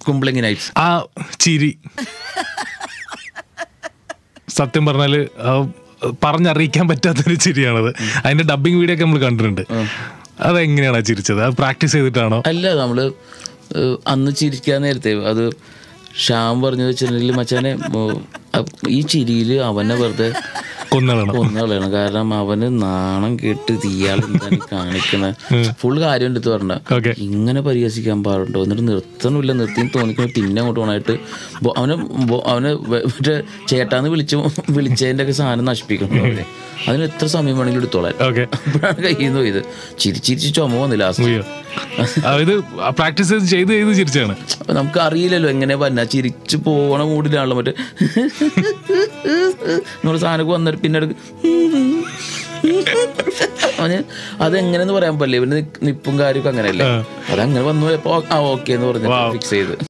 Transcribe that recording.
കുംബ്ലിംഗ് nights ആ ചിരി സത്യം പറഞ്ഞാല് ആ, പറഞ്ഞറിയിക്കാൻ പറ്റാത്തൊരു ചിരിയാണത് അതിന്റെ ഡബിങ് വീഡിയോ ഒക്കെ നമ്മൾ കണ്ടിട്ടുണ്ട് അതെങ്ങനെയാണ് ആ ചിരിച്ചത് അത് പ്രാക്ടീസ് ചെയ്തിട്ടാണോ അല്ല നമ്മള് ഏഹ്, അന്ന് ചിരിക്കാൻ നേരത്തെ അത് ഷ്യാം പറഞ്ഞു വെച്ചിട്ടുണ്ടെങ്കിൽ മച്ചാനെ മോ- അ- ഈ ചിരിയിൽ അവനെ വെറുതെ കൊന്നളണം കൊന്നുകളയണം കാരണം അവന് നാണം കേട്ട് ഇയാൾ എന്താണ് കാണിക്കണ ഫുൾ കാര്യം എടുത്ത് പറഞ്ഞ ഓക്കെ ഇങ്ങനെ പരിഹസിക്കാൻ പാടുണ്ടോ എന്നിട്ട് നിർത്തണമില്ല നിർത്തി തോന്നിക്കുമ്പോൾ പിന്നെ അങ്ങോട്ട് പോകണമായിട്ട് ബോ- അവനെ ബോ- അവനെ വെ- മറ്റേ ചേട്ടാന്ന് വിളിച്ച് വിളിച്ചതിൻ്റെ ഒക്കെ സാധനം നശിപ്പിക്കണം അവനെ അതിന് എത്ര സമയം വേണമെങ്കിലും എടുത്തോളാൻ ഓക്കെ അപ്പോഴാണ് കയ്യിൽ നിന്ന് പോയത് ചിരിച്ചിരിച്ച് ചുമ വന്നു ലാസ്റ്റ് ഇത് പ്രാക്ടീസ് ചെയ്ത് ചെയ്ത് ചെയ്ത് ചിരിച്ചാണ് അപ്പൊ നമുക്ക് അറിയില്ലല്ലോ എങ്ങനെ വന്ന ചിരിച്ചു പോകണ മൂഡിലാണല്ലോ മറ്റേ നമ്മൾ സാധനമൊക്കെ വന്നിട്ട് പിന്നെ എടുക്കും അവന് അതെങ്ങനെന്ന് പറയാൻ പറ്റില്ല ഇവന് നിപ്പും കാര്യമൊക്കെ അങ്ങനെയല്ലേ അതങ്ങനെ വന്നു പോയപ്പോ ആ ഓക്കെ എന്ന് പറഞ്ഞ് ഫിക്സ് ചെയ്ത്